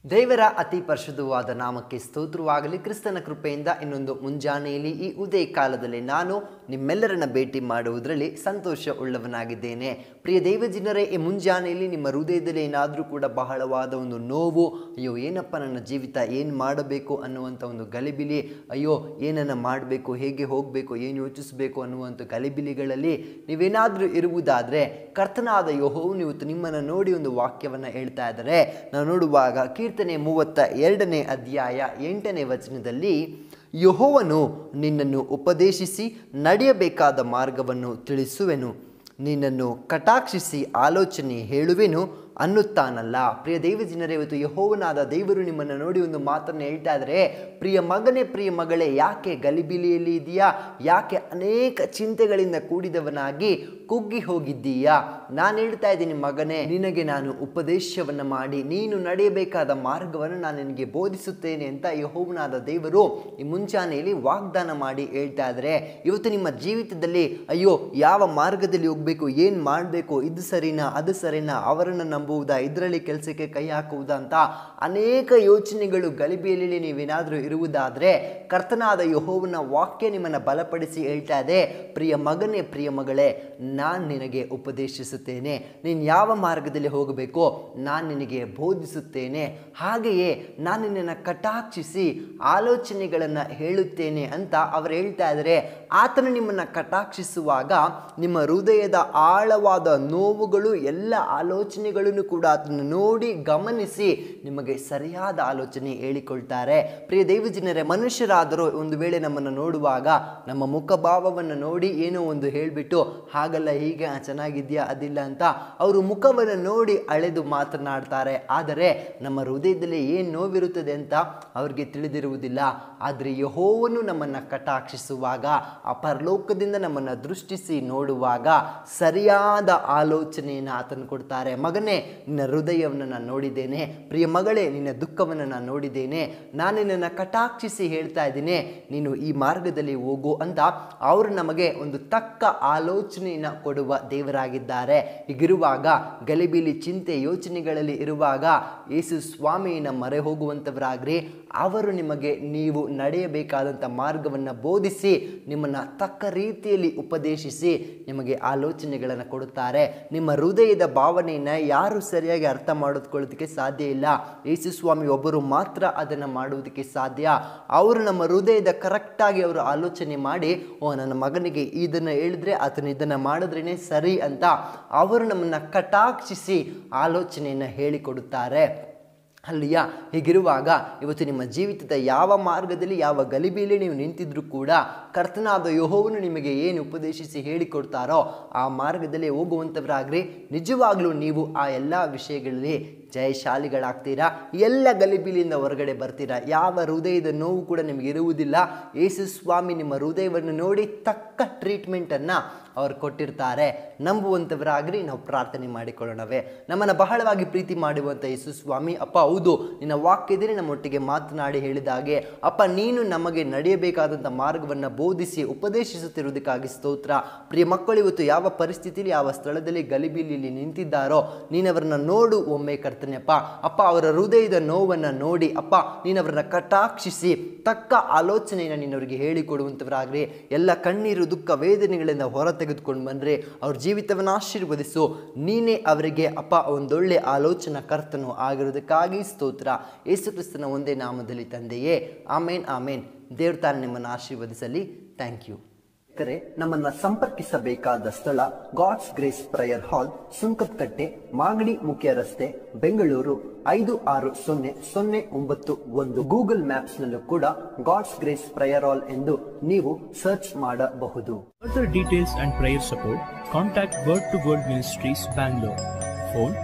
ದೇವರ ಅತಿ ಪರಿಶುದ್ಧವಾದ ನಾಮಕ್ಕೆ ಸ್ತೋತ್ರವಾಗಲಿ ಕ್ರಿಸ್ತನ ಕೃಪೆಯಿಂದ ಇನ್ನೊಂದು ಮುಂಜಾನೆಯಲ್ಲಿ ಈ ಉದಯ ಕಾಲದಲ್ಲಿ ನಾನು ನಿಮ್ಮೆಲ್ಲರನ್ನ ಭೇಟಿ ಮಾಡುವುದರಲ್ಲಿ ಸಂತೋಷ ಉಳ್ಳವನಾಗಿದ್ದೇನೆ ಪ್ರಿಯ ದೇವಜನರೇ ಈ ಮುಂಜಾನೆಯಲ್ಲಿ ನಿಮ್ಮ ಹೃದಯದಲ್ಲಿ ಏನಾದರೂ ಕೂಡ ಬಹಳವಾದ ಒಂದು ನೋವು ಅಯ್ಯೋ ಏನಪ್ಪ ನನ್ನ ಜೀವಿತ ಏನು ಮಾಡಬೇಕು ಅನ್ನುವಂಥ ಒಂದು ಗಲಿಬಿಲಿ ಅಯ್ಯೋ ಏನನ್ನ ಮಾಡಬೇಕು ಹೇಗೆ ಹೋಗಬೇಕು ಏನು ಯೋಚಿಸಬೇಕು ಅನ್ನುವಂಥ ಗಲಿಬಿಲಿಗಳಲ್ಲಿ ನೀವೇನಾದರೂ ಇರುವುದಾದರೆ ಕರ್ತನಾದ ಯಹೋವನು ಇವತ್ತು ನಿಮ್ಮನ್ನು ನೋಡಿ ಒಂದು ವಾಕ್ಯವನ್ನು ಹೇಳ್ತಾ ಇದ್ದಾರೆ ನಾವು ನೋಡುವಾಗ ಕೀರ್ತನೆ ಮೂವತ್ತ ಎರಡನೇ ಅಧ್ಯಾಯ ಎಂಟನೇ ವಚನದಲ್ಲಿ ಯಹೋವನು ನಿನ್ನನ್ನು ಉಪದೇಶಿಸಿ ನಡೆಯಬೇಕಾದ ಮಾರ್ಗವನ್ನು ತಿಳಿಸುವೆನು ನಿನ್ನನ್ನು ಕಟಾಕ್ಷಿಸಿ ಆಲೋಚನೆ ಹೇಳುವೆನು ಅನ್ನುತ್ತಾನಲ್ಲ ಪ್ರಿಯ ದೇವಜನರೇ ಇವತ್ತು ಯಹೋವನಾದ ದೇವರು ನಿಮ್ಮನ್ನು ನೋಡಿ ಒಂದು ಮಾತನ್ನು ಹೇಳ್ತಾ ಇದ್ದಾರೆ ಪ್ರಿಯ ಮಗನೇ ಪ್ರಿಯ ಮಗಳೇ ಯಾಕೆ ಗಲಿಬಿಲಿಯಲ್ಲಿ ಇದೆಯಾ ಯಾಕೆ ಅನೇಕ ಚಿಂತೆಗಳಿಂದ ಕೂಡಿದವನಾಗಿ ಕುಗ್ಗಿ ಹೋಗಿದ್ದೀಯಾ ನಾನು ಹೇಳ್ತಾ ಇದ್ದೀನಿ ಮಗನೇ ನಿನಗೆ ನಾನು ಉಪದೇಶವನ್ನು ಮಾಡಿ ನೀನು ನಡೆಯಬೇಕಾದ ಮಾರ್ಗವನ್ನು ನಾನು ನಿನಗೆ ಬೋಧಿಸುತ್ತೇನೆ ಅಂತ ಯಹೋವನಾದ ದೇವರು ಈ ಮುಂಚಾನೆಯಲ್ಲಿ ವಾಗ್ದಾನ ಮಾಡಿ ಹೇಳ್ತಾ ಇದ್ದಾರೆ ಇವತ್ತು ನಿಮ್ಮ ಜೀವಿತದಲ್ಲಿ ಅಯ್ಯೋ ಯಾವ ಮಾರ್ಗದಲ್ಲಿ ಹೋಗಬೇಕು ಏನು ಮಾಡಬೇಕು ಇದು ಸರಿನಾ ಅದು ಸರಿನಾ ಅವರನ್ನು ನಂಬುವುದಾ ಇದರಲ್ಲಿ ಕೆಲಸಕ್ಕೆ ಕೈ ಹಾಕುವುದಾ ಅಂತ ಅನೇಕ ಯೋಚನೆಗಳು ಗಲಿಬಿಯಲ್ಲಿ ನೀವೇನಾದರೂ ಇರುವುದಾದರೆ ಕರ್ತನಾದ ಯಹೋವನ ವಾಕ್ಯ ನಿಮ್ಮನ್ನು ಬಲಪಡಿಸಿ ಹೇಳ್ತಾ ಇದೆ ಪ್ರಿಯ ಮಗನೇ ಪ್ರಿಯ ಮಗಳೇ ನಾನು ನಿನಗೆ ಉಪದೇಶಿಸುತ್ತೇನೆ ನೀನು ಯಾವ ಮಾರ್ಗದಲ್ಲಿ ಹೋಗಬೇಕೋ ನಾನು ನಿನಗೆ ಬೋಧಿಸುತ್ತೇನೆ ಹಾಗೆಯೇ ನಾನು ನಿನ್ನನ್ನು ಕಟಾಕ್ಷಿಸಿ ಆಲೋಚನೆಗಳನ್ನು ಹೇಳುತ್ತೇನೆ ಅಂತ ಅವರು ಹೇಳ್ತಾ ಇದ್ದಾರೆ ಆತನು ನಿಮ್ಮನ್ನು ಕಟಾಕ್ಷಿಸುವಾಗ ನಿಮ್ಮ ಹೃದಯದ ಆಳವಾದ ನೋವುಗಳು ಎಲ್ಲ ಆಲೋಚನೆಗಳನ್ನು ಕೂಡ ಅದನ್ನು ನೋಡಿ ಗಮನಿಸಿ ನಿಮಗೆ ಸರಿಯಾದ ಆಲೋಚನೆ ಹೇಳಿಕೊಳ್ತಾರೆ ಪ್ರಿಯ ದೈವಜನರೇ ಮನುಷ್ಯರಾದರೂ ಒಂದು ವೇಳೆ ನಮ್ಮನ್ನು ನೋಡುವಾಗ ನಮ್ಮ ಮುಖಭಾವವನ್ನು ನೋಡಿ ಏನೋ ಒಂದು ಹೇಳಿಬಿಟ್ಟು ಹಾಗಲ್ಲ ಹೀಗೆ ಆ, ಚೆನ್ನಾಗಿದ್ಯಾ ಅದಿಲ್ಲ ಅಂತ ಅವರು ಮುಖವನ್ನು ನೋಡಿ ಅಳೆದು ಮಾತನಾಡ್ತಾರೆ ಆದರೆ ನಮ್ಮ ಹೃದಯದಲ್ಲಿ ಏನು ನೋವಿರುತ್ತದೆ ಅಂತ ಅವ್ರಿಗೆ ತಿಳಿದಿರುವುದಿಲ್ಲ ಆದರೆ ಯಹೋವನು ನಮ್ಮನ್ನು ಕಟಾಕ್ಷಿಸುವಾಗ ಆ ಪರಲೋಕದಿಂದ ನಮ್ಮನ್ನು ದೃಷ್ಟಿಸಿ ನೋಡುವಾಗ ಸರಿಯಾದ ಆಲೋಚನೆಯನ್ನು ಆತನು ಕೊಡ್ತಾರೆ ಮಗನೇ ನಿನ್ನ ಹೃದಯವನ್ನು ನಾನು ನೋಡಿದ್ದೇನೆ ಪ್ರಿಯ ಮಗಳೇ ನಿನ್ನ ದುಃಖವನ್ನು ನಾನು ನೋಡಿದ್ದೇನೆ ನಾನು ನಿನ್ನನ್ನು ಕಟಾಕ್ಷಿಸಿ ಹೇಳ್ತಾ ಇದ್ದೀನಿ ನೀನು ಈ ಮಾರ್ಗದಲ್ಲಿ ಹೋಗು ಅಂತ ಅವರು ನಮಗೆ ಒಂದು ತಕ್ಕ ಆಲೋಚನೆಯನ್ನು ಕೊಡುವ ದೇವರಾಗಿದ್ದಾರೆ ಹೀಗಿರುವಾಗ ಗಲಿಬಿಲಿ ಚಿಂತೆ ಯೋಚನೆಗಳಲ್ಲಿ ಇರುವಾಗ ಯೇಸು ಸ್ವಾಮಿಯನ್ನು ಮರೆ ಹೋಗುವಂಥವರಾಗ್ರಿ ಅವರು ನಿಮಗೆ ನೀವು ನಡೆಯಬೇಕಾದಂಥ ಮಾರ್ಗವನ್ನು ಬೋಧಿಸಿ ನಿಮ್ಮನ್ನು ತಕ್ಕ ರೀತಿಯಲ್ಲಿ ಉಪದೇಶಿಸಿ ನಿಮಗೆ ಆಲೋಚನೆಗಳನ್ನು ಕೊಡುತ್ತಾರೆ ನಿಮ್ಮ ಹೃದಯದ ಭಾವನೆಯನ್ನು ಯಾರು ಸರಿಯಾಗಿ ಅರ್ಥ ಮಾಡಿಕೊಳ್ಳೋದಕ್ಕೆ ಸಾಧ್ಯ ಇಲ್ಲ ಯೇಸು ಸ್ವಾಮಿ ಒಬ್ಬರು ಮಾತ್ರ ಅದನ್ನು ಮಾಡುವುದಕ್ಕೆ ಸಾಧ್ಯ ಅವರು ನಮ್ಮ ಹೃದಯದ ಕರೆಕ್ಟಾಗಿ ಅವರು ಆಲೋಚನೆ ಮಾಡಿ ಓ ನನ್ನ ಮಗನಿಗೆ ಇದನ್ನು ಹೇಳಿದ್ರೆ ಆತನು ಇದನ್ನು ಮಾಡಿದ್ರೇ ಸರಿ ಅಂತ ಅವರು ನಮ್ಮನ್ನು ಕಟಾಕ್ಷಿಸಿ ಆಲೋಚನೆಯನ್ನು ಹೇಳಿಕೊಡುತ್ತಾರೆ ಅಲ್ಲಿಯ ಹೀಗಿರುವಾಗ ಇವತ್ತು ನಿಮ್ಮ ಜೀವಿತದ ಯಾವ ಮಾರ್ಗದಲ್ಲಿ ಯಾವ ಗಲಿಬಿಯಲ್ಲಿ ನೀವು ನಿಂತಿದ್ರೂ ಕೂಡ ಕರ್ತನಾದ ಯಹೋವನು ನಿಮಗೆ ಏನು ಉಪದೇಶಿಸಿ ಹೇಳಿಕೊಡ್ತಾರೋ ಆ ಮಾರ್ಗದಲ್ಲಿ ಹೋಗುವಂಥವರಾಗ್ರಿ ನಿಜವಾಗ್ಲೂ ನೀವು ಆ ಎಲ್ಲ ವಿಷಯಗಳಲ್ಲಿ ಜಯಶಾಲಿಗಳಾಗ್ತೀರಾ ಎಲ್ಲ ಗಲಿಬಿಲಿಯಿಂದ ಹೊರಗಡೆ ಬರ್ತೀರಾ ಯಾವ ಹೃದಯದ ನೋವು ಕೂಡ ನಿಮಗೆ ಇರುವುದಿಲ್ಲ ಯೇಸು ಸ್ವಾಮಿ ನಿಮ್ಮ ಹೃದಯವನ್ನು ನೋಡಿ ತಕ್ಕ ಟ್ರೀಟ್ಮೆಂಟನ್ನು ಅವ್ರು ಕೊಟ್ಟಿರ್ತಾರೆ ನಂಬುವಂಥವರಾಗ್ರಿ ನಾವು ಪ್ರಾರ್ಥನೆ ಮಾಡಿಕೊಳ್ಳೋಣವೇ ನಮ್ಮನ್ನು ಬಹಳವಾಗಿ ಪ್ರೀತಿ ಮಾಡುವಂಥ ಯೇಸು ಸ್ವಾಮಿ ಅಪ್ಪ ಹೌದು ನಿನ್ನ ವಾಕ್ಯದಲ್ಲಿ ನಮ್ಮೊಟ್ಟಿಗೆ ಮಾತನಾಡಿ ಹೇಳಿದ ಹಾಗೆ ಅಪ್ಪ ನೀನು ನಮಗೆ ನಡೆಯಬೇಕಾದಂಥ ಮಾರ್ಗವನ್ನು ಬೋಧಿಸಿ ಉಪದೇಶಿಸುತ್ತಿರುವುದಕ್ಕಾಗಿ ಸ್ತೋತ್ರ ಪ್ರಿಯ ಮಕ್ಕಳು ಇವತ್ತು ಯಾವ ಪರಿಸ್ಥಿತಿಯಲ್ಲಿ ಯಾವ ಸ್ಥಳದಲ್ಲಿ ಗಲಿಬಿಲಿಯಲ್ಲಿ ನಿಂತಿದ್ದಾರೋ ನೀನವರನ್ನ ನೋಡು ಒಮ್ಮೆ ಕರ್ತನೆಯಪ್ಪ ಅಪ್ಪ ಅವರ ಹೃದಯದ ನೋವನ್ನು ನೋಡಿ ಅಪ್ಪ ನೀನವರನ್ನ ಕಟಾಕ್ಷಿಸಿ ತಕ್ಕ ಆಲೋಚನೆಯನ್ನು ನೀನವರಿಗೆ ಹೇಳಿಕೊಡುವಂಥವರಾಗ್ರಿ ಎಲ್ಲ ಕಣ್ಣೀರು ದುಃಖ ವೇದನೆಗಳಿಂದ ಹೊರ ತೆಗೆದುಕೊಂಡು ಬಂದರೆ ಅವ್ರ ಜೀವಿತವನ್ನು ಆಶೀರ್ವದಿಸು ನೀನೇ ಅವರಿಗೆ ಅಪ್ಪ ಒಂದೊಳ್ಳೆ ಆಲೋಚನಾ ಕರ್ತನು ಆಗಿರೋದಕ್ಕಾಗಿ ಸ್ತೋತ್ರ ಯೇಸು ಕ್ರಿಸ್ತನ ಒಂದೇ ನಾಮದಲ್ಲಿ ತಂದೆಯೇ ಆಮೇನ್ ಆಮೇನ್ ದೇವ್ರ ತಾನು ನಿಮ್ಮನ್ನು ಆಶೀರ್ವದಿಸಲಿ ಥ್ಯಾಂಕ್ ಯು ಕರೆ ನಮ್ಮನ್ನ ಸಂಪರ್ಕಿಸಬೇಕಾದ ಸ್ಥಳ God's grace prayer hall Sunkadakatte Magadi ಮುಖ್ಯ ರಸ್ತೆ ಬೆಂಗಳೂರು ಐದು ಆರು ಸೊನ್ನೆ ಸೊನ್ನೆ ಒಂಬತ್ತು ಒಂದು ಗೂಗಲ್ ಮ್ಯಾಪ್ಸ್ ನಲ್ಲೂ ಕೂಡ ಗಾಡ್ಸ್ ಗ್ರೇಸ್ ಪ್ರಯರ್ ಹಾಲ್ ಎಂದು ನೀವು ಸರ್ಚ್ ಮಾಡಬಹುದು Further details and prayer support, contact Word to Word Ministries, Bangalore. Phone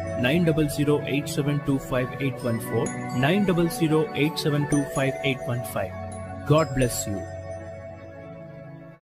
900-872-5814, 900-872-5815. God bless you.